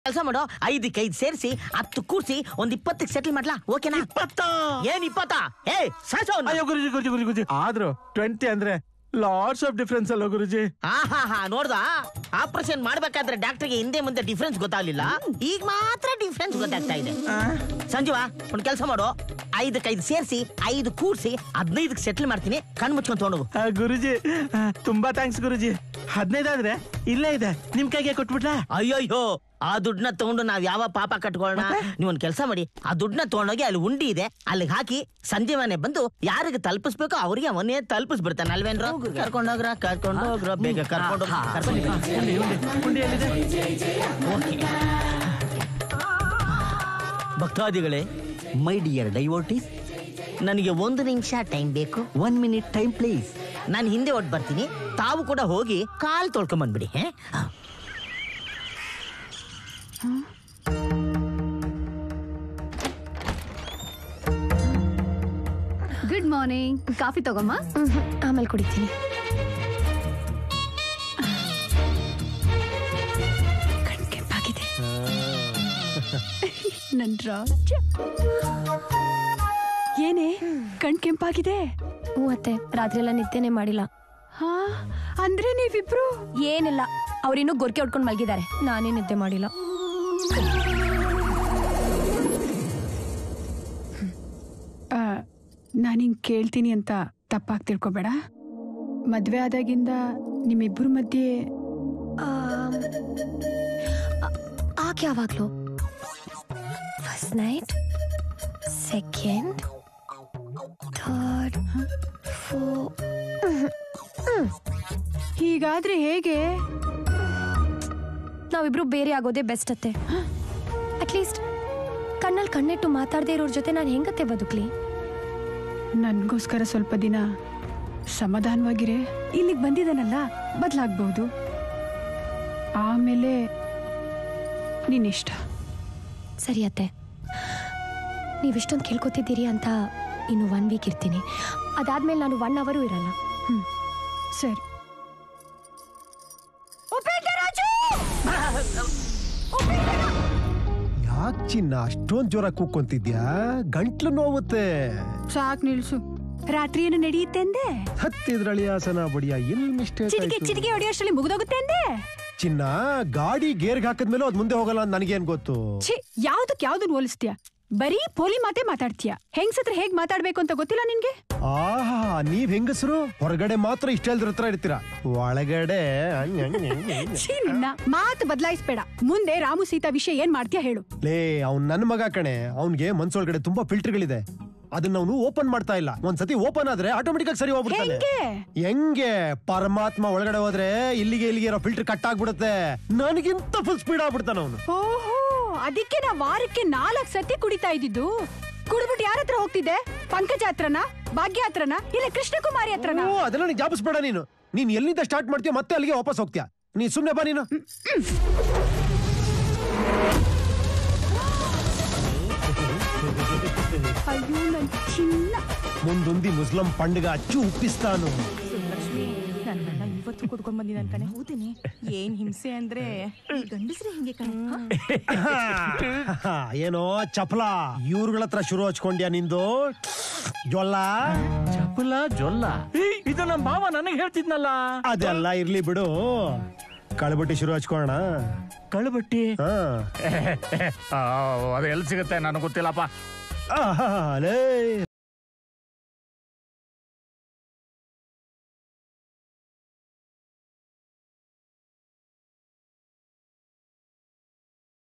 ಕೆಲಸ ಮಾಡೋ ಐದಕ್ಕೆ ಐದು ಸೇರಿಸಿ ಹತ್ತು ಕೂರ್ಸಿ ಒಂದ್ ಇಪ್ಪತ್ತಕ್ಕೆ ಸೆಟಲ್ ಮಾಡ್ಲಾ ಓಕೆನಾ ಇಪ್ಪತ್ತ ಏನ್ ಇಪ್ಪತ್ತ ಏ ಸಾಸೋ ಅಯ್ಯೋ ಗುರುಜಿ ಗುರುಜಿ ಗುರುಜಿ ಗುರುಜಿ ಆದ್ರೂ ಟ್ವೆಂಟಿ ಅಂದ್ರೆ ಲಾಟ್ಸ್ ಆಫ್ ಡಿಫ್ರೆನ್ಸ್ ಅಲ್ವ ಗುರುಜಿ ಆಹಾ ಹಾ ನೋಡ್ದ ಆಪರೇಷನ್ ಮಾಡ್ಬೇಕಾದ್ರೆ ಡಾಕ್ಟರ್ಗೆ ಹಿಂದೆ ಮುಂದೆ ಡಿಫ್ರೆನ್ಸ್ ಗೊತ್ತಾಗ್ಲಿಲ್ಲ ಈಗ ಮಾತ್ರ ಡಿಫ್ರೆನ್ಸ್ ಗೊತ್ತಾಗ್ತಾ ಇದೆ ಸಂಜೀವ ಒಂದ್ ಕೆಲಸ ಮಾಡು ಐದಕ್ಕೆ ಐದು ಸೇರಿಸಿ ಐದು ಕೂರ್ಸಿ ಹದಿನೈದಕ್ಕೆ ಸೆಟಲ್ ಮಾಡ್ತೀನಿ ಕಣ್ ಮುಚ್ಕೊಂಡ್ ತಗೊಂಡು ಆ, ಗುರುಜಿ ಆ, ತುಂಬಾ ಥ್ಯಾಂಕ್ಸ್ ಗುರುಜಿ ಹದಿನೈದಾದ್ರೆ ಇಲ್ಲೇ ಇದೆ ನಿಮ್ ಕೈಗೆ ಕೊಟ್ಬಿಟ್ಲಾ ಅಯ್ಯೋಯ್ಯೋ ಆ ದುಡ್ಡನ್ನ ತಗೊಂಡು ನಾವ್ ಯಾವ ಪಾಪ ಕಟ್ಕೊಳ್ಳೋಣ ನೀವ್ ಒಂದ್ ಕೆಲಸ ಮಾಡಿ ಆ ದುಡ್ಡನ್ನ ತಗೊಂಡೋಗಿ ಅಲ್ಲಿ ಉಂಡಿ ಇದೆ ಅಲ್ಲಿಗೆ ಹಾಕಿ ಸಂಜೆ ಮನೆ ಬಂದು ಯಾರಿಗೆ ತಲುಪಿಸ್ಬೇಕೋ ಅವ್ರಿಗೆ ಅವನೇ ತಲುಪಿಸ್ಬಿಡ್ತಾನೆ ಅಲ್ವೇನ್ರ ಕರ್ಕೊಂಡೋಗ್ರ ಕರ್ಕೊಂಡೋಗ್ರ ಬೇಗ ಕರ್ಕೊಂಡು ಭಕ್ತಾದಿಗಳೇ ಮೈ ಡಿಯರ್ ಡೈವೋಟಿಸ್ ನನಗೆ ಒಂದು ನಿಮಿಷ ಟೈಮ್ ಬೇಕು ಒನ್ ಮಿನಿಟ್ ಟೈಮ್ ಪ್ಲೀಸ್ ನಾನು ಹಿಂದೆ ಒಟ್ಟು ಬರ್ತೀನಿ ತಾವು ಕೂಡ ಹೋಗಿ ಕಾಲ್ ತೊಳ್ಕೊಂಬಂದ್ಬಿಡಿ ಹೇ ಗುಡ್ ಮಾರ್ನಿಂಗ್ ಕಾಫಿ ತಗೊಮ್ಮ ಆಮೇಲೆ ಕುಡಿತೀನಿ ಕಣ್ ಕೆಂಪಾಗಿದೆ ನನ್ ರಾಜ ಏನೇ ಕಣ್ ಕೆಂಪಾಗಿದೆ ಹ್ಞೂ ಅತ್ತೆ ರಾತ್ರಿ ಎಲ್ಲ ನಿದ್ದೆನೆ ಮಾಡಿಲ್ಲ ಹಾ ಅಂದ್ರೆ ನೀವಿಬ್ರು ಏನಿಲ್ಲ ಅವ್ರಿನ್ನೂ ಗೊರ್ಕೆ ಹೊಡ್ಕೊಂಡು ಮಲಗಿದ್ದಾರೆ ನಾನೇ ನಿದ್ದೆ ಮಾಡಿಲ್ಲ ನಾನು ಹಿಂಗ್ ಕೇಳ್ತೀನಿ ಅಂತ ತಪ್ಪಾಗಿ ತಿಳ್ಕೊಬೇಡ ಮದ್ವೆ ಆದಾಗಿಂದ ನಿಮ್ಮಿಬ್ರು ಮಧ್ಯೆ ಆಮ್, ಆ- ಆಕೆ ಯಾವಾಗ್ಲೂ ಫಸ್ಟ್ ನೈಟ್ ಸೆಕೆಂಡ್ ಥರ್ಡ್ ಹೀಗಾದ್ರೆ ಹೇಗೆ ನಾವಿಬ್ರು ಬೇರೆ ಆಗೋದೇ ಬೆಸ್ಟ್ ಅತ್ತೆ ಅಟ್ಲೀಸ್ಟ್ ಕಣ್ಣಲ್ಲಿ ಕಣ್ಣಿಟ್ಟು ಮಾತಾಡದೇ ಇರೋರ್ ಜೊತೆ ನಾನು ಹೆಂಗತ್ತೆ ಬದುಕ್ಲಿ ನನ್ಗೋಸ್ಕರ ಸ್ವಲ್ಪ ದಿನ ಸಮಾಧಾನವಾಗಿರೆ ಇಲ್ಲಿಗೆ ಬಂದಿದ್ದಾನಲ್ಲ ಬದಲಾಗ್ಬಹುದು ಆಮೇಲೆ ನಿನ್ನಿಷ್ಟ ಸರಿ ಅತ್ತೆ ನೀವಿಷ್ಟೊಂದು ಕೇಳ್ಕೊತಿದ್ದೀರಿ ಅಂತ ಇನ್ನು ಒನ್ ವೀಕ್ ಇರ್ತೀನಿ ಅದಾದ್ಮೇಲೆ ನಾನು ಒನ್ ಅವರು ಇರಲ್ಲ ಹ್ಮ್ ಸರಿ ಯಾಕ್ ಚಿನ್ನ ಅಷ್ಟೊಂದ್ ಜೋರ ಕೂಕೊಂತಿದ್ಯಾ ಗಂಟ್ಲು ನೋವುತ್ತೆ ಸಾಕ್ ನಿಲ್ಸು ರಾತ್ರಿ ಏನು ನಡೆಯುತ್ತೆ ಅಂದೆ ಹತ್ತಿದ್ರಳಿ ಆಸನ ಬಡಿಯ ಎಲ್ ಮಿಸ್ಟೇಕ್ ಚಿಟಿಕೆ ಚಿಟಿಕೆ ಹೊಡೆಯೋಷ್ಟರಲ್ಲಿ ಮುಗಿದೋಗುತ್ತೆ ಅಂದೆ ಚಿನ್ನ ಗಾಡಿ ಗೇರ್ಗ್ ಹಾಕಿದ್ಮೇಲೂ ಅದ್ ಮುಂದೆ ಹೋಗಲ್ಲ ಅಂತ ನನಗೇನ್ ಗೊತ್ತು ಛೀ ಯಾವ್ದಕ್ ಯಾವ್ದನ್ ಹೋಲಿಸ್ತೀಯ ಬರೀ ಪೋಲಿ ಮಾತೇ ಮಾತಾಡ್ತೀಯ ಹೆಂಗ್ಸತ್ರ ಹೇಗ್ ಮಾತಾಡ್ಬೇಕು ಅಂತ ಗೊತ್ತಿಲ್ಲ ನಿನ್ಗೆ ಆಹಾ ನೀವ್ ಹೆಂಗಸರು ಹೊರಗಡೆ ಮಾತ್ರ ಇಷ್ಟೆಲ್ದ್ರ ಹತ್ರ ಇರ್ತೀರಾ ಒಳಗಡೆ ಹಂಗ್ ಹಂಗ್ ಹಂಗ್ ಹಂಗ್. ಛೀ ನಿನ್ನ ಮಾತು ಬದಲಾಯಿಸ್ಬೇಡ ಮುಂದೆ ರಾಮು ಸೀತಾ ವಿಷಯ ಏನ್ ಮಾಡ್ತೀಯ ಹೇಳು ಲೇ ಅವ್ನ್ ನನ್ ಮಗ ಕಣೆ ಅವ್ನ್ಗೆ ಮನ್ಸೊಳಗಡೆ ತುಂಬಾ ಫಿಲ್ಟರ್ಗಳಿದೆ ಅದನ್ನ ಅವನು ಓಪನ್ ಮಾಡ್ತಾ ಇಲ್ಲ ಒಂದ್ಸತಿ ಓಪನ್ ಆದ್ರೆ ಆಟೋಮೆಟಿಕ್ ಆಗಿ ಸರಿ ಹೋಗ್ಬಿಡ್ತಾನೆ ಹೆಂಗೆ ಹೆಂಗೆ ಪರಮಾತ್ಮ ಒಳಗಡೆ ಹೋದ್ರೆ ಇಲ್ಲಿಗೆ ಇಲ್ಲಿಗೆ ಇರೋ ಫಿಲ್ಟರ್ ಕಟ್ ಆಗ್ಬಿಡುತ್ತೆ ನನಗಿಂತ ಫುಲ್ ಸ್ಪೀಡ್ ಆಗ್ಬಿಡ್ತಾನ ಅವನು ಓಹೋ ಅದಕ್ಕೆ ನಾ ವಾರಕ್ಕೆ ನಾಲ್ಕ್ ಸತಿ ಕುಡಿತಾ ಇದ್ದಿದ್ದು ಕುಡ್ಬಿಟ್ಟು ಯಾರ ಹತ್ರ ಹೋಗ್ತಿದ್ದೆ ಪಂಕಜ ಹತ್ರನ ಭಾಗ್ಯ ಹತ್ರನ ಇಲ್ಲ ಕೃಷ್ಣಕುಮಾರಿ ಹತ್ರನ ಓ ಅದೆಲ್ಲ ನೀನ್ ಜಾಪಿಸ್ಬೇಡ ನೀನು ನೀನ್ ಎಲ್ಲಿಂದ ಸ್ಟಾರ್ಟ್ ಮಾಡ್ತೀಯ ಮತ್ತೆ ಅಲ್ಲಿಗೆ ವಾಪಸ್ ಹೋಗ್ತೀಯ ನೀ ಸುಮ್ನೆ ಬಾ ನೀನು ಅಯ್ಯೋ ನನ್ ಚಿನ್ನ ಮುಂದೊಂದಿ ಮುಸ್ಲಿಂ పండుగ ಅಚ್ಚು ಉಪ್ಪಿಸ್ತಾನು ನನ್ನೆಲ್ಲ ಇವತ್ತು ಕುಡ್ಕೊಂಡ್ ಬಂದಿದ್ದಾನೆ ಕಣೆ ಹೌದೇನೆ ಏನ್ ಹಿಂಸೆ ಅಂದ್ರೆ ಈ ಗಂಡಸ್ರೆ ಹಿಂಗೆ ಕಣೆ ಹ? ಏನೋ ಚಪಲ ಇವ್ರುಗಳ ಹತ್ರ ಶುರು ಹಚ್ಕೊಂಡ್ಯಾ ನಿಂದು ಜೊಲ್ಲ ಚಪಲ ಜೊಲ್ಲ ಏಯ್, ಇದು ನಮ್ಮ ಭಾವ ನನಗೆ ಹೇಳ್ತಿದ್ನಲ್ಲ ಅದೆಲ್ಲ ಇರ್ಲಿ ಬಿಡು ಕಳ್ಬಟ್ಟಿ ಶುರು ಹಚ್ಕೋಣ ಕಳ್ಬಟ್ಟಿ ಹಾ ಅದು ಎಲ್ಲಿ ಸಿಗುತ್ತೆ ನನಗೆ ಗೊತ್ತಿಲ್ಲಪ್ಪ ಆಹಾ, ಲೇ